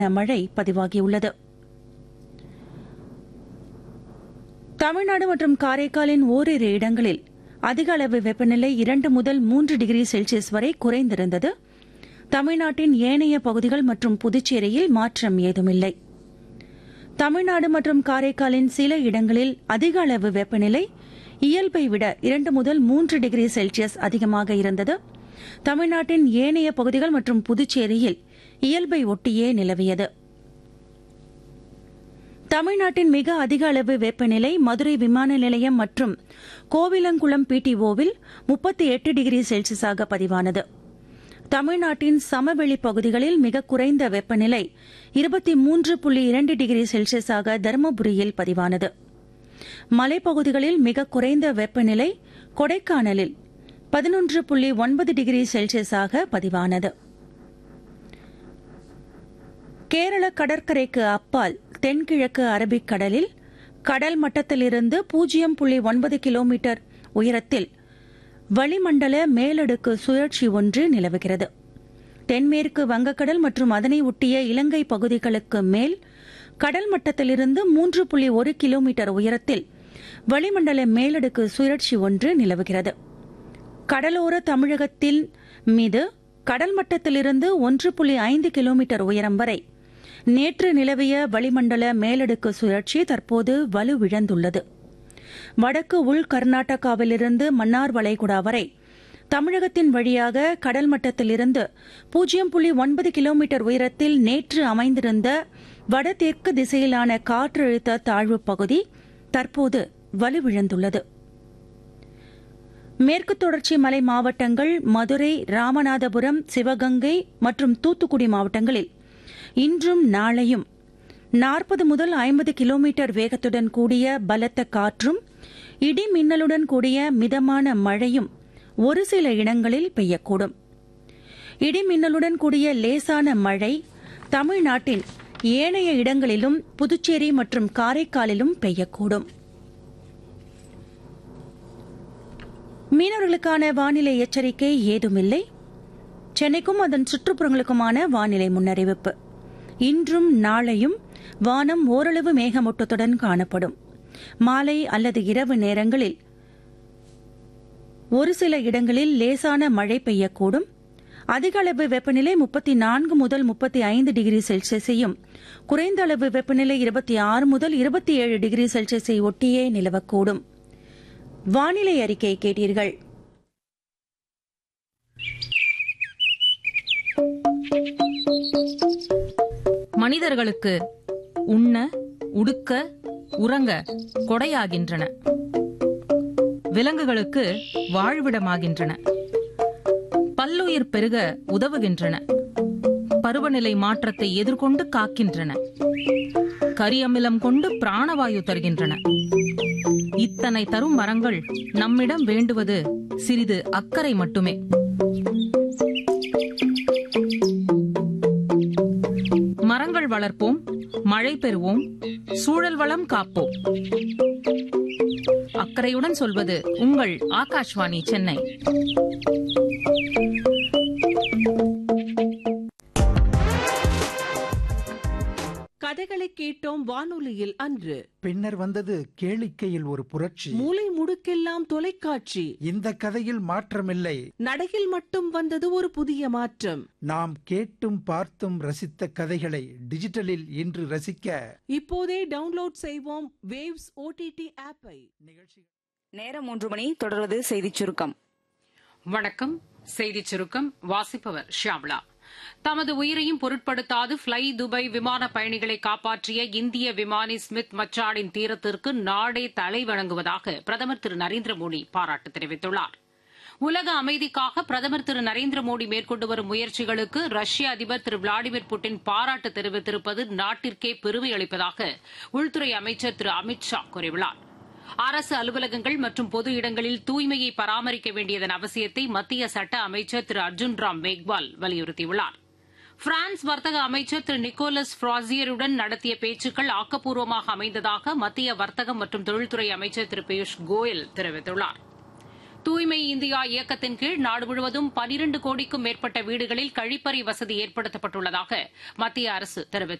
மழை பதிவாகியுள்ளது தமிழ்நாடு மற்றும் காரைக்காலின் ஓரிரு இடங்களில் அதிக அளவு வெப்பநிலை இரண்டு முதல் மூன்று டிகிரி செல்சியஸ் வரை குறைந்திருந்தது தமிழ்நாட்டின் ஏனைய பகுதிகள் மற்றும் புதுச்சேரியில் மாற்றம் ஏதுமில்லை தமிழ்நாடு மற்றும் காரைக்காலின் சில இடங்களில் அதிக அளவு வெப்பநிலை இயல்பை விட இரண்டு முதல் மூன்று டிகிரி செல்சியஸ் அதிகமாக இருந்தது தமிழ்நாட்டின் ஏனைய பகுதிகள் மற்றும் புதுச்சேரியில் இயல்பை ஒட்டியே நிலவியது தமிழ்நாட்டின் மிக அதிக அளவு வெப்பநிலை மதுரை விமான நிலையம் மற்றும் கோவிலங்குளம் பிடிஓவில் முப்பத்தி எட்டு டிகிரி செல்சியஸாக பதிவானது தமிழ்நாட்டின் சமவெளி பகுதிகளில் மிக குறைந்த வெப்பநிலை இருபத்தி மூன்று புள்ளி இரண்டு டிகிரி செல்சியஸாக தருமபுரியில் பதிவானது மலைப்பகுதிகளில் மிக குறைந்த வெப்பநிலை கொடைக்கானலில் பதினொன்று புள்ளி ஒன்பது டிகிரி செல்சியஸாக பதிவானது கேரள கடற்கரைக்கு அப்பால் தென்கிழக்கு அரபிக்கடலில் கடல் மட்டத்திலிருந்து பூஜ்ஜியம் புள்ளி ஒன்பது கிலோமீட்டர் உயரத்தில் வளிமண்டல மேலடுக்கு சுழற்சி ஒன்று நிலவுகிறது தென்மேற்கு வங்கக்கடல் மற்றும் அதனை ஒட்டிய இலங்கை பகுதிகளுக்கு மேல் கடல் மட்டத்திலிருந்து மூன்று புள்ளி ஒரு கிலோமீட்டர் உயரத்தில் வளிமண்டல மேலடுக்கு சுழற்சி ஒன்று நிலவுகிறது கடலோர தமிழகத்தின் மீது கடல் மட்டத்திலிருந்து ஒன்று புள்ளி ஐந்து கிலோமீட்டர் உயரம் வரை நேற்று நிலவிய வளிமண்டல மேலடுக்கு சுழற்சி தற்போது வலுவிழந்துள்ளது வடக்கு உள் கர்நாடகாவிலிருந்து மன்னார் வளைகுடா வரை தமிழகத்தின் வழியாக கடல் மட்டத்திலிருந்து பூஜ்ஜியம் புள்ளி ஒன்பது கிலோமீட்டர் உயரத்தில் நேற்று அமைந்திருந்த வடதெற்கு திசையிலான காற்றழுத்த தாழ்வு பகுதி தற்போது வலுவிழந்துள்ளது மேற்கு தொடர்ச்சி மலை மாவட்டங்கள் மதுரை ராமநாதபுரம் சிவகங்கை மற்றும் தூத்துக்குடி மாவட்டங்களில் இன்றும் நாளையும் நாற்பது முதல் ஐம்பது கிலோமீட்டர் வேகத்துடன் கூடிய பலத்த காற்றும் இடி மின்னலுடன் கூடிய மிதமான மழையும் ஒரு சில இடங்களில் பெய்யக்கூடும் இடி மின்னலுடன் கூடிய லேசான மழை தமிழ்நாட்டின் ஏனைய இடங்களிலும் புதுச்சேரி மற்றும் காரைக்காலிலும் பெய்யக்கூடும் மீனவர்களுக்கான வானிலை எச்சரிக்கை ஏதுமில்லை சென்னைக்கும் அதன் சுற்றுப்புறங்களுக்குமான வானிலை முன்னறிவிப்பு இன்றும் நாளையும் வானம் ஓரளவு மேகமூட்டத்துடன் காணப்படும் மாலை அல்லது இரவு நேரங்களில் ஒரு சில இடங்களில் லேசான மழை பெய்யக்கூடும் அதிக அளவு வெப்பநிலை முப்பத்தி நான்கு முதல் முப்பத்தி ஐந்து டிகிரி செல்சியஸையும் குறைந்த அளவு வெப்பநிலை இருபத்தி ஆறு முதல் இருபத்தி ஏழு டிகிரி செல்சியஸை ஒட்டியே நிலவக்கூடும் வானிலை அறிக்கை கேட்டீர்கள் மனிதர்களுக்கு உண்ண உடுக்க உறங்க கொடையாகின்றன விலங்குகளுக்கு வாழ்விடமாகின்றன பல்லுயிர் பெருக உதவுகின்றன பருவநிலை மாற்றத்தை எதிர்கொண்டு காக்கின்றன கரியமிலம் கொண்டு பிராணவாயு தருகின்றன இத்தனை தரும் மரங்கள் நம்மிடம் வேண்டுவது சிறிது அக்கறை மட்டுமே மரங்கள் வளர்ப்போம் மழை பெறுவோம் சூழல் வளம் காப்போம் அக்கறையுடன் சொல்வது உங்கள் ஆகாஷ்வாணி சென்னை கதைகளை கேட்டோம் வானொலியில் அன்று பின்னர் வந்தது கேளிக்கையில் ஒரு புரட்சி மூலை முடுக்கெல்லாம் தொலைக்காட்சி இந்த கதையில் மாற்றமில்லை நடையில் மட்டும் வந்தது ஒரு புதிய மாற்றம் நாம் கேட்டும் பார்த்தும் ரசித்த கதைகளை டிஜிட்டலில் இன்று ரசிக்க இப்போதே டவுன்லோட் செய்வோம் வேவ்ஸ் ஓடிடி ஆப்பை நேரம் மூன்று மணி தொடர்வது செய்திச் சுருக்கம் வணக்கம் செய்திச் சுருக்கம் வாசிப்பவர் ஷியாம்லா தமது உயிரையும் பொருட்படுத்தாது ஃப்ளை துபாய் விமான பயணிகளை காப்பாற்றிய இந்திய விமானி ஸ்மித் மச்சாடின் தீரத்திற்கு நாடே தலை வணங்குவதாக பிரதமர் திரு நரேந்திர மோடி பாராட்டு தெரிவித்துள்ளார் உலக அமைதிக்காக பிரதமர் திரு நரேந்திர மோடி மேற்கொண்டு வரும் முயற்சிகளுக்கு ரஷ்ய அதிபர் திரு விளாடிமிர் புட்டின் பாராட்டு தெரிவித்திருப்பது நாட்டிற்கே பெருமை அளிப்பதாக உள்துறை அமைச்சர் திரு அமித் ஷா கூறியுள்ளார் அரசு அலுவலகங்கள் மற்றும் பொது இடங்களில் தூய்மையை பராமரிக்க வேண்டியதன் அவசியத்தை மத்திய சட்ட அமைச்சர் திரு அர்ஜுன் ராம் மேக்வால் வலியுறுத்தியுள்ளார் பிரான்ஸ் வர்த்தக அமைச்சர் திரு நிக்கோலஸ் ஃப்ராசியருடன் நடத்திய பேச்சுக்கள் ஆக்கப்பூர்வமாக அமைந்ததாக மத்திய வர்த்தகம் மற்றும் தொழில்துறை அமைச்சர் திரு பியூஷ் கோயல் தெரிவித்துள்ளார் தூய்மை இந்தியா இயக்கத்தின் கீழ் நாடு முழுவதும் பனிரண்டு கோடிக்கும் மேற்பட்ட வீடுகளில் கழிப்பறை வசதி ஏற்படுத்தப்பட்டுள்ளதாக மத்திய அரசு தெரிவித்துள்ளது